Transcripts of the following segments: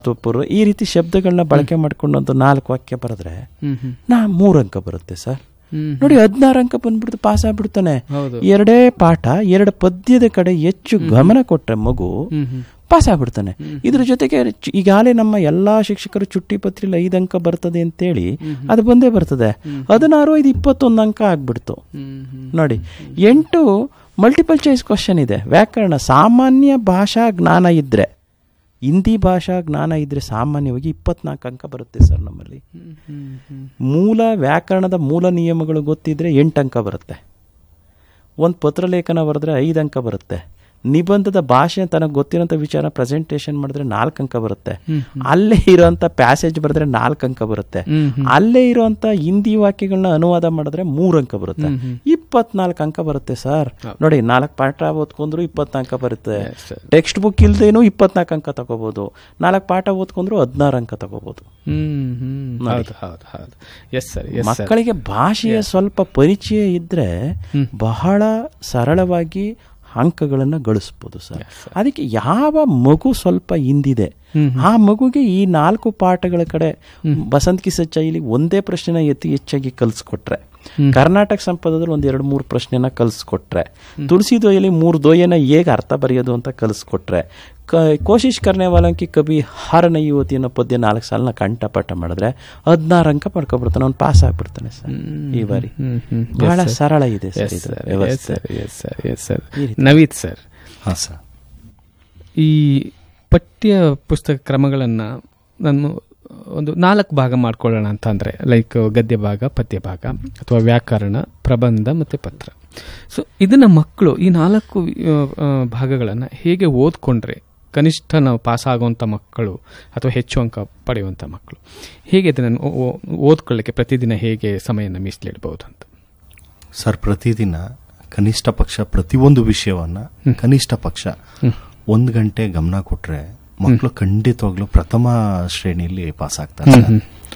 ತುಪ್ಪುರು ಈ ರೀತಿ ಶಬ್ದಗಳನ್ನ ಬಳಕೆ ಮಾಡ್ಕೊಂಡು ಒಂದು ನಾಲ್ಕು ವಾಕ್ಯ ಬರೆದ್ರೆ ಹ್ಮ್ ಹ್ಮ್ ನಾ ಮೂರು ಅಂಕ ಬರುತ್ತೆ ಸರ್ ಹ್ಮ್ ನೋಡಿ ಹದಿನಾರು ಅಂಕ ಬಂದ್ಬಿಡ್ತು ಪಾಸ್ ಆಗ್ಬಿಡ್ತಾನೆ ಹೌದು ಎರಡೇ ಪಾಠ ಎರಡು ಪದ್ಯದ ಕಡೆ ಹೆಚ್ಚು ಗಮನ ಕೊಟ್ರೆ ಮಗು ಹ್ಮ್ ಹ್ಮ್ ಪಾಸ್ ಆಗ್ಬಿಡ್ತಾನೆ ಇದ್ರ ಜೊತೆಗೆ ಚು- ಈಗಾಗಲೇ ನಮ್ಮ ಎಲ್ಲಾ ಶಿಕ್ಷಕರು ಚುಟ್ಟಿ ಪತ್ರಿಲಿ ಐದು ಅಂಕ ಬರ್ತದೆ ಅಂತೇಳಿ ಅದು ಬಂದೇ ಬರ್ತದೆ ಹದಿನಾರು ಐದು ಇಪ್ಪತ್ತೊಂದು ಅಂಕ ಆಗ್ಬಿಡ್ತು ಹ್ಮ್ ಹ್ಮ್ ನೋಡಿ ಎಂಟು ಮಲ್ಟಿಪಲ್ ಚಾಯ್ಸ್ ಕ್ವಶನ್ ಇದೆ ವ್ಯಾಕರಣ ಸಾಮಾನ್ಯ ಭಾಷಾ ಜ್ಞಾನ ಇದ್ರೆ ಹಿಂದಿ ಭಾಷಾ ಜ್ಞಾನ ಇದ್ರೆ ಸಾಮಾನ್ಯವಾಗಿ ಇಪ್ಪತ್ನಾಲ್ಕು ಅಂಕ ಬರುತ್ತೆ ಸರ್ ನಮ್ಮಲ್ಲಿ ಹ್ಮ್ ಹ್ಮ್ ಹ್ಮ್ ಮೂಲ ವ್ಯಾಕರಣದ ಮೂಲ ನಿಯಮಗಳು ಗೊತ್ತಿದ್ರೆ ಎಂಟು ಅಂಕ ಬರುತ್ತೆ ಒಂದು ಪತ್ರಲೇಖನ ಬರೆದ್ರೆ ಐದು ಅಂಕ ಬರುತ್ತೆ ನಿಬಂಧದ ಭಾಷೆ ತನಗೆ ಗೊತ್ತಿರೋಂಥ ವಿಚಾರ ಪ್ರೆಸೆಂಟೇಷನ್ ಮಾಡಿದ್ರೆ ನಾಲ್ಕು ಅಂಕ ಬರುತ್ತೆ ಅಲ್ಲೇ ಇರೋಂಥ ಪ್ಯಾಸೇಜ್ ಬರೆದ್ರೆ ನಾಲ್ಕು ಅಂಕ ಬರುತ್ತೆ ಹ್ಮ್ ಹ್ಮ್ ಅಲ್ಲೇ ಇರುವಂತ ಹಿಂದಿ ವಾಕ್ಯಗಳನ್ನ ಅನುವಾದ ಮಾಡಿದ್ರೆ ಮೂರು ಅಂಕ ಬರುತ್ತೆ ಹ್ಮ್ ಹ್ಮ್. ಇಪ್ಪತ್ನಾಲ್ಕು ಅಂಕ ಬರುತ್ತೆ ಸರ್ ನೋಡಿ ನಾಲ್ಕು ಪಾಠ ಓದ್ಕೊಂಡ್ರು ಇಪ್ಪತ್ನಾಲ್ಕು ಅಂಕ ಬರುತ್ತೆ Yes, sir. ಟೆಕ್ಸ್ಟ್ ಬುಕ್ ಇಲ್ದೇನು ಇಪ್ಪತ್ನಾಲ್ಕು ಅಂಕ ತಗೋಬಹುದು ನಾಲ್ಕು ಪಾಠ ಓದ್ಕೊಂಡ್ರು ಹದಿನಾರು ಅಂಕ ತಗೋಬಹುದು ಹ್ಮ್ ಹ್ಮ್ ಹೌದು ಹೌದು ಹೌದು ಎಸ್ ಸರ್ ಎಸ್ ಸರ್ ಮಕ್ಕಳಿಗೆ ಭಾಷೆಯ ಸ್ವಲ್ಪ ಪರಿಚಯ ಇದ್ರೆ ಬಹಳ ಸರಳವಾಗಿ ಅಂಕಗಳನ್ನು ಗಳಿಸ್ಬೋದು ಸರ್ ಅದಕ್ಕೆ ಯಾವ ಮಗು ಸ್ವಲ್ಪ ಹಿಂದಿದೆ ಆ ಮಗುಗೆ ಈ ನಾಲ್ಕು ಪಾಠಗಳ ಕಡೆ ಬಸಂತ್ ಕಿ ಸಚ್ಚಾಯಿಲಿ ಒಂದೇ ಪ್ರಶ್ನೆನ ಎತ್ತಿ ಹೆಚ್ಚಾಗಿ ಕಲಿಸ್ಕೊಟ್ರೆ ಕರ್ನಾಟಕ ಸಂಪದದಲ್ಲಿ ಒಂದ್ ಎರಡು ಮೂರು ಪ್ರಶ್ನೆನ ಕಲಿಸ್ಕೊಟ್ರೆ ತುಳಸಿ ದೊಯ್ಯಲ್ಲಿ ಮೂರು ದೊಯ್ಯನ ಹೇಗೆ ಅರ್ಥ ಬರೆಯೋದು ಅಂತ ಕಲಿಸ್ಕೊಟ್ರೆ ಕ ಕೋಶಿಶ್ ಕರ್ನೆವಾಲಂಕಿ ಕವಿ ಹಾರನ ಯುವತಿ ಅನ್ನೋ ಪದ್ಯ ನಾಲ್ಕು ಸಾಲನ ಕಂಠಪಾಠ ಮಾಡಿದ್ರೆ ಹದಿನಾರು ಅಂಕ ಪಡ್ಕೊಬಿಡ್ತಾನೆ ಅವ್ನು ಪಾಸ್ ಆಗ್ಬಿಡ್ತಾನೆ ಸರ್ ಈ ಬಾರಿ ಹ್ಮ್ ಹ್ಮ್ ಬಹಳ ಸರಳ ಇದೆ ಸರ್ ಎಸ್ ಇದು ಸರ್ ಎಸ್ ವ್ಯವಸ್ಥೆ sir yes sir yes sir ಈ ರೀತಿ. ನವೀತ್ ಸರ್ ಹಾಂ ಸರ್ ಈ ಪಠ್ಯ ಪುಸ್ತಕ ಕ್ರಮಗಳನ್ನು ನಾನು ಒಂದು ನಾಲ್ಕು ಭಾಗ ಮಾಡ್ಕೊಳ್ಳೋಣ ಅಂತ ಅಂದರೆ ಲೈಕ್ ಗದ್ಯ ಭಾಗ ಪದ್ಯ ಭಾಗ ಅಥವಾ ವ್ಯಾಕರಣ ಪ್ರಬಂಧ ಮತ್ತು ಪತ್ರ ಸೊ ಇದನ್ನು ಮಕ್ಕಳು ಈ ನಾಲ್ಕು ಭಾಗಗಳನ್ನು ಹೇಗೆ ಓದ್ಕೊಂಡ್ರೆ ಕನಿಷ್ಠ ನಾವು ಪಾಸ್ ಆಗುವಂಥ ಮಕ್ಕಳು ಅಥವಾ ಹೆಚ್ಚು ಅಂಕ ಪಡೆಯುವಂಥ ಮಕ್ಕಳು ಹೇಗೆ ಇದನ್ನು ಓ- ಓ- ಓದ್ಕೊಳ್ಳಿಕ್ಕೆ ಪ್ರತಿದಿನ ಹೇಗೆ ಸಮಯನ ಮೀಸಲಿಡ್ಬೋದು ಅಂತ ಸರ್ ಪ್ರತಿದಿನ ಕನಿಷ್ಠ ಪಕ್ಷ ಪ್ರತಿಯೊಂದು ವಿಷಯವನ್ನ ಕನಿಷ್ಠ ಪಕ್ಷ ಒಂದು ಗಂಟೆ ಗಮನ ಕೊಟ್ರೆ ಮಕ್ಕಳು ಖಂಡಿತವಾಗ್ಲೂ ಪ್ರಥಮ ಶ್ರೇಣಿಯಲ್ಲಿ ಪಾಸ್ ಆಗ್ತಾರೆ ಸರ್.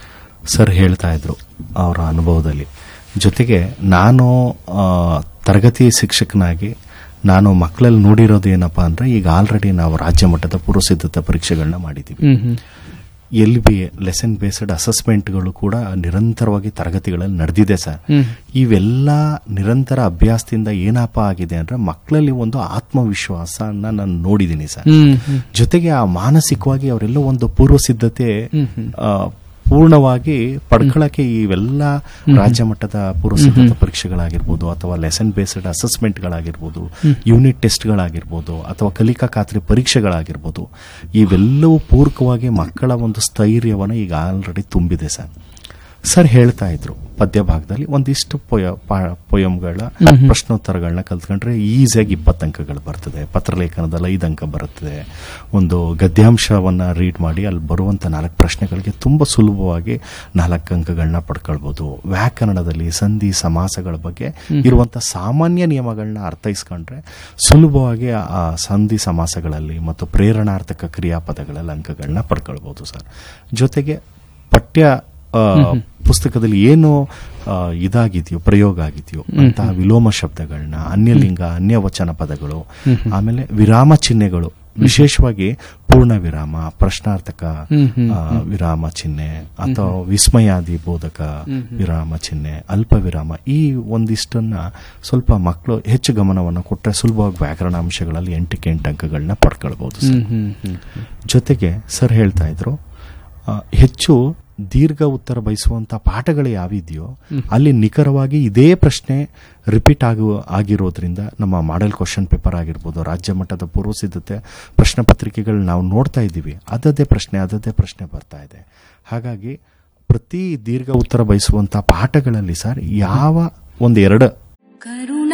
ಸರ್ ಹೇಳ್ತಾ ಇದ್ರು ಅವರ ಅನುಭವದಲ್ಲಿ ಜೊತೆಗೆ ನಾನು ಆ, ತರಗತಿ ಶಿಕ್ಷಕನಾಗಿ ನಾನು ಮಕ್ಕಳಲ್ಲಿ ನೋಡಿರೋದು ಏನಪ್ಪಾ ಅಂದ್ರೆ ಈಗ ಆಲ್ರೆಡಿ ನಾವು ರಾಜ್ಯ ಮಟ್ಟದ ಪೂರ್ವ ಸಿದ್ಧತಾ ಪರೀಕ್ಷೆಗಳನ್ನ ಮಾಡಿದ್ದೀವಿ ಹ್ಮ್ ಹ್ಮ್ ಎಲ್ ಬಿ ಲೆಸನ್ ಬೇಸ್ಡ್ ಅಸೆಸ್ಮೆಂಟ್ಗಳು ಕೂಡ ನಿರಂತರವಾಗಿ ತರಗತಿಗಳಲ್ಲಿ ನಡೆದಿದೆ ಸರ್ ಹ್ಮ್ ಇವೆಲ್ಲ ನಿರಂತರ ಅಭ್ಯಾಸದಿಂದ ಏನಪ್ಪ ಆಗಿದೆ ಅಂದ್ರೆ ಮಕ್ಕಳಲ್ಲಿ ಒಂದು ಆತ್ಮವಿಶ್ವಾಸನ ನಾನು ನೋಡಿದ್ದೀನಿ ಸರ್ ಹ್ಮ್ ಹ್ಮ್ ಜೊತೆಗೆ ಆ ಮಾನಸಿಕವಾಗಿ ಅವರೆಲ್ಲ ಒಂದು ಪೂರ್ವ ಸಿದ್ಧತೆ ಹ್ಮ್ ಹ್ಮ್. ಆ, ಪೂರ್ಣವಾಗಿ ಪಡ್ಕೊಳ್ಳಕ್ಕೆ ಇವೆಲ್ಲ ರಾಜ್ಯ ಮಟ್ಟದ ಪೂರ್ವ ಸಿದ್ಧತಾ ಪರೀಕ್ಷೆಗಳಾಗಿರ್ಬೋದು ಅಥವಾ ಲೆಸನ್ ಬೇಸ್ಡ್ ಅಸೆಸ್ಮೆಂಟ್ಗಳಾಗಿರ್ಬೋದು ಯೂನಿಟ್ ಟೆಸ್ಟ್ಗಳಾಗಿರ್ಬೋದು ಅಥವಾ ಕಲಿಕಾ ಖಾತ್ರಿ ಪರೀಕ್ಷೆಗಳಾಗಿರ್ಬೋದು ಇವೆಲ್ಲವೂ ಪೂರಕವಾಗಿ ಮಕ್ಕಳ ಒಂದು ಸ್ಥೈರ್ಯವನ್ನು ಈಗ ಆಲ್ರೆಡಿ ತುಂಬಿದೆ ಸರ್ ಸರ್ ಹೇಳ್ತಾ ಇದ್ರು ಪದ್ಯ ಭಾಗದಲ್ಲಿ ಒಂದಿಷ್ಟು ಪೊಯ ಪೊಯಮ್ಗಳ ಪ್ರಶ್ನೋತ್ತರಗಳನ್ನ ಕಲ್ತ್ಕೊಂಡ್ರೆ ಈಸಿಯಾಗಿ ಇಪ್ಪತ್ತು ಅಂಕಗಳು ಬರ್ತದೆ ಪತ್ರಲೇಖನದಲ್ಲಿ ಐದು ಅಂಕ ಬರುತ್ತದೆ ಒಂದು ಗದ್ಯಾಂಶವನ್ನ ರೀಡ್ ಮಾಡಿ ಅಲ್ಲಿ ಬರುವಂತ ನಾಲ್ಕು ಪ್ರಶ್ನೆಗಳಿಗೆ ತುಂಬಾ ಸುಲಭವಾಗಿ ನಾಲ್ಕು ಅಂಕಗಳನ್ನ ಪಡ್ಕೊಳ್ಬೋದು ವ್ಯಾಕರಣದಲ್ಲಿ ಸಂಧಿ ಸಮಾಸಗಳ ಬಗ್ಗೆ ಇರುವಂತ ಸಾಮಾನ್ಯ ನಿಯಮಗಳನ್ನ ಅರ್ಥೈಸ್ಕೊಂಡ್ರೆ ಸುಲಭವಾಗಿ ಆ ಸಂಧಿ ಸಮಾಸಗಳಲ್ಲಿ ಮತ್ತು ಪ್ರೇರಣಾರ್ಥಕ ಕ್ರಿಯಾಪದಗಳಲ್ಲಿ ಅಂಕಗಳನ್ನ ಪಡ್ಕೊಳ್ಬೋದು ಸರ್ ಜೊತೆಗೆ ಪಠ್ಯ ಆ, ಪುಸ್ತಕದಲ್ಲಿ ಏನು ಆ, ಇದಾಗಿದೆಯೋ ಪ್ರಯೋಗ ಆಗಿದೆಯೋ ಅಂತಹ ವಿಲೋಮ ಶಬ್ದಗಳನ್ನ ಅನ್ಯಲಿಂಗ ಅನ್ಯವಚನ ಪದಗಳು ಆಮೇಲೆ ವಿರಾಮ ಚಿಹ್ನೆಗಳು ವಿಶೇಷವಾಗಿ ಪೂರ್ಣ ವಿರಾಮ ಪ್ರಶ್ನಾರ್ಥಕ ಆ, ವಿರಾಮ ಚಿಹ್ನೆ ಅಥವಾ ವಿಸ್ಮಯಾದಿ ಬೋಧಕ ವಿರಾಮ ಚಿಹ್ನೆ ಅಲ್ಪ ವಿರಾಮ ಈ ಒಂದಿಷ್ಟನ್ನ ಸ್ವಲ್ಪ ಮಕ್ಕಳು ಹೆಚ್ಚು ಗಮನವನ್ನು ಕೊಟ್ಟರೆ ಸುಲಭವಾಗಿ ವ್ಯಾಕರಣಾಂಶಗಳಲ್ಲಿ ಎಂಟಕ್ಕೆ ಎಂಟು ಅಂಕಗಳನ್ನ ಪಡ್ಕೊಳ್ಬಹುದು ಸರ್ ಹ್ಮ್ ಹ್ಮ್ ಹ್ಮ್ ಜೊತೆಗೆ ಸರ್ ಹೇಳ್ತಾ ಇದ್ರು ಆ, ಹೆಚ್ಚು ದೀರ್ಘ ಉತ್ತರ ಬಯಸುವಂತ ಪಾಠಗಳು ಯಾವಿದೆಯೋ ಅಲ್ಲಿ ನಿಖರವಾಗಿ ಇದೇ ಪ್ರಶ್ನೆ ರಿಪೀಟ್ ಆಗುವ ಆಗಿರೋದ್ರಿಂದ ನಮ್ಮ ಮಾಡೆಲ್ ಕ್ವಶನ್ ಪೇಪರ್ ಆಗಿರ್ಬೋದು ರಾಜ್ಯ ಮಟ್ಟದ ಪೂರ್ವ ಸಿದ್ಧತೆ ಪ್ರಶ್ನೆ ಪತ್ರಿಕೆಗಳು ನಾವು ನೋಡ್ತಾ ಇದ್ದೀವಿ ಅದದೇ ಪ್ರಶ್ನೆ ಅದದೇ ಪ್ರಶ್ನೆ ಬರ್ತಾ ಇದೆ ಹಾಗಾಗಿ ಪ್ರತಿ ದೀರ್ಘ ಉತ್ತರ ಬಯಸುವಂತ ಪಾಠಗಳಲ್ಲಿ ಸರ್ ಯಾವ ಒಂದು ಎರಡು ಕರುಣ